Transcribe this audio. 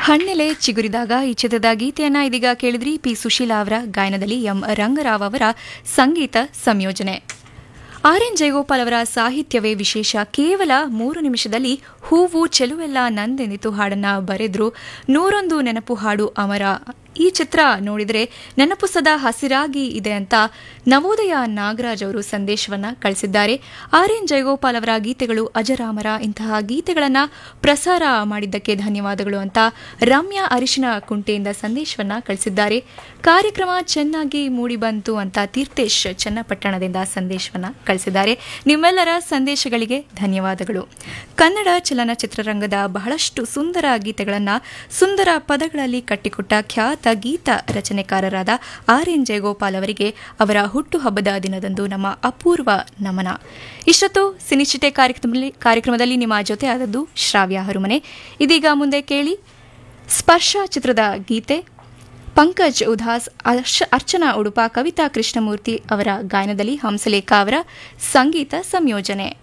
ಹಣ್ಣೆಲೆ ಚಿಗುರಿದಾಗ ಈ ಚಿತ್ರದ ಗೀತೆಯನ್ನ ಇದೀಗ ಕೇಳಿದ್ರಿ ಪಿ ಸುಶೀಲಾ ಅವರ ಗಾಯನದಲ್ಲಿ ಎಂ ರಂಗರಾವ್ ಅವರ ಸಂಗೀತ ಸಂಯೋಜನೆ ಆರ್ ಎನ್ ಜಯಗೋಪಾಲ್ ಅವರ ಸಾಹಿತ್ಯವೇ ವಿಶೇಷ ಕೇವಲ ಮೂರು ನಿಮಿಷದಲ್ಲಿ ಹೂವು ಚೆಲುವೆಲ್ಲ ನಂದೆಂದಿತು ಹಾಡನ್ನ ಬರೆದ್ರು ನೂರೊಂದು ನೆನಪು ಹಾಡು ಅಮರ ಈ ಚಿತ್ರ ನೋಡಿದರೆ ನೆನಪು ಸದಾ ಹಸಿರಾಗಿ ಇದೆ ಅಂತ ನವೋದಯ ನಾಗರಾಜ್ ಅವರು ಸಂದೇಶವನ್ನ ಕಳಿಸಿದ್ದಾರೆ ಆರ್ ಎನ್ ಜಯಗೋಪಾಲ್ ಅವರ ಗೀತೆಗಳು ಅಜರಾಮರ ಇಂತಹ ಗೀತೆಗಳನ್ನ ಪ್ರಸಾರ ಮಾಡಿದ್ದಕ್ಕೆ ಧನ್ಯವಾದಗಳು ಅಂತ ರಮ್ಯಾ ಅರಿಶಿನ ಕುಂಟೆಯಿಂದ ಸಂದೇಶವನ್ನ ಕಳಿಸಿದ್ದಾರೆ ಕಾರ್ಯಕ್ರಮ ಚೆನ್ನಾಗಿ ಮೂಡಿಬಂತು ಅಂತ ತೀರ್ಥೇಶ್ ಚನ್ನಪಟ್ಟಣದಿಂದ ಸಂದೇಶವನ್ನ ಕಳಿಸಿದ್ದಾರೆ ನಿಮ್ಮೆಲ್ಲರ ಸಂದೇಶಗಳಿಗೆ ಧನ್ಯವಾದಗಳು ಕನ್ನಡ ಚಲನಚಿತ್ರರಂಗದ ಬಹಳಷ್ಟು ಸುಂದರ ಗೀತೆಗಳನ್ನ ಸುಂದರ ಪದಗಳಲ್ಲಿ ಕಟ್ಟಿಕೊಟ್ಟ ಖ್ಯಾತ ಗೀತ ರಚನೆಕಾರರಾದ ಆರ್ ಎನ್ ಜಯಗೋಪಾಲ್ ಅವರಿಗೆ ಅವರ ಹುಟ್ಟುಹಬ್ಬದ ದಿನದಂದು ನಮ್ಮ ಅಪೂರ್ವ ನಮನ ಇಷ್ಟೊತ್ತು ಸಿನಿಚಿಟೆ ಕಾರ್ಯಕ್ರಮದಲ್ಲಿ ಕಾರ್ಯಕ್ರಮದಲ್ಲಿ ನಿಮ್ಮ ಜೊತೆ ಆದದ್ದು ಶ್ರಾವ್ಯ ಹರುಮನೆ ಇದೀಗ ಮುಂದೆ ಕೇಳಿ ಸ್ಪರ್ಶ ಚಿತ್ರದ ಗೀತೆ ಪಂಕಜ್ ಉದಾಸ್ ಅರ್ಶ- ಅರ್ಚನಾ ಉಡುಪ ಕವಿತಾ ಕೃಷ್ಣಮೂರ್ತಿ ಅವರ ಗಾಯನದಲ್ಲಿ ಹಂಸಲೇಖ ಅವರ ಸಂಗೀತ ಸಂಯೋಜನೆ